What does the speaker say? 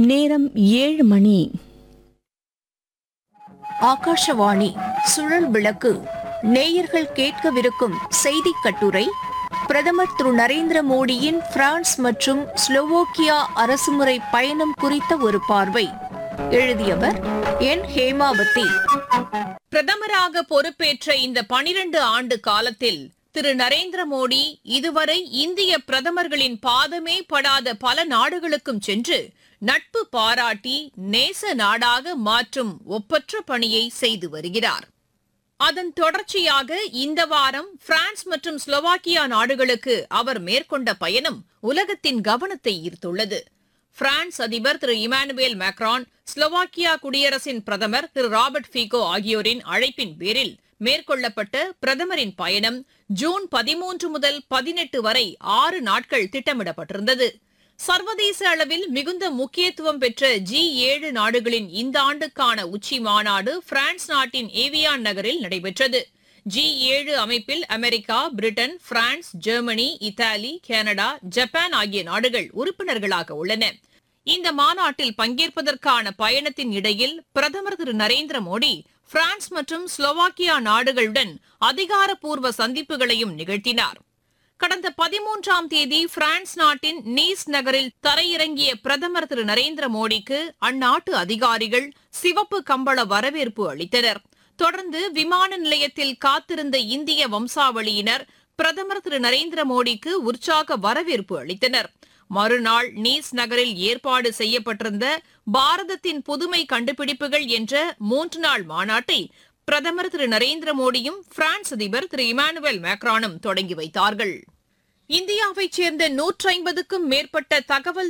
நேரம் ஏழு மணி ஆகாஷவாணி சுழல் விளக்கு நேயர்கள் கேட்கவிருக்கும் செய்திக் கட்டுரை பிரதமர் திரு நரேந்திர மோடியின் பிரான்ஸ் மற்றும் ஸ்லோவோக்கியா அரசுமுறை பயணம் குறித்த ஒரு பார்வை எழுதியவர் என் ஹேமாவதி பிரதமராக பொறுப்பேற்ற இந்த பனிரண்டு ஆண்டு காலத்தில் திரு நரேந்திர மோடி இதுவரை இந்திய பிரதமர்களின் பாதமே படாத பல நாடுகளுக்கும் சென்று நட்பு பாராட்டி நேச நாடாக மாற்றும் ஒப்பற்ற பணியை செய்து வருகிறார் அதன் தொடர்ச்சியாக இந்த வாரம் பிரான்ஸ் மற்றும் ஸ்லோவாக்கியா நாடுகளுக்கு அவர் மேற்கொண்ட பயணம் உலகத்தின் கவனத்தை ஈர்த்துள்ளது பிரான்ஸ் அதிபர் திரு இமானுவேல் மேக்ரான் ஸ்லோவாக்கியா குடியரசின் பிரதமர் திரு ராபர்ட் ஃபீகோ ஆகியோரின் அழைப்பின் பேரில் மேற்கொள்ளப்பட்ட பிரதமரின் பயணம் ஜூன் பதிமூன்று முதல் பதினெட்டு வரை ஆறு நாட்கள் திட்டமிடப்பட்டிருந்தது சர்வதேச அளவில் மிகுந்த முக்கியத்துவம் பெற்ற ஜி ஏழு நாடுகளின் இந்த ஆண்டுக்கான உச்சி மாநாடு பிரான்ஸ் நாட்டின் ஏவியான் நகரில் நடைபெற்றது ஜி ஏழு அமைப்பில் America Britain France Germany Italy Canada Japan ஆகிய நாடுகள் உறுப்பினர்களாக உள்ளன இந்த மாநாட்டில் பங்கேற்பதற்கான பயணத்தின் இடையில் பிரதமர் திரு நரேந்திர மோடி பிரான்ஸ் மற்றும் ஸ்லோவாக்கியா நாடுகளுடன் அதிகாரப்பூர்வ சந்திப்புகளையும் நிகழ்த்தினார் கடந்த பதிமூன்றாம் தேதி பிரான்ஸ் நாட்டின் நீஸ் நகரில் தரையிறங்கிய பிரதமர் திரு நரேந்திர மோடிக்கு அந்நாட்டு அதிகாரிகள் சிவப்பு கம்பள வரவேற்பு அளித்தனர் தொடர்ந்து விமான நிலையத்தில் காத்திருந்த இந்திய வம்சாவளியினர் பிரதமர் திரு நரேந்திர மோடிக்கு உற்சாக வரவேற்பு அளித்தனர் மறுநாள் நீஸ் நகரில் ஏற்பாடு செய்யப்பட்டிருந்த பாரதத்தின் புதுமை கண்டுபிடிப்புகள் என்ற மூன்று நாள் மாநாட்டை பிரதமர் திரு நரேந்திர மோடியும் பிரான்ஸ் அதிபர் திரு இமானுவேல் மேக்ரானும் தொடங்கி வைத்தார்கள் இந்தியாவைச் சேர்ந்த நூற்றைம்பதுக்கும் மேற்பட்ட தகவல்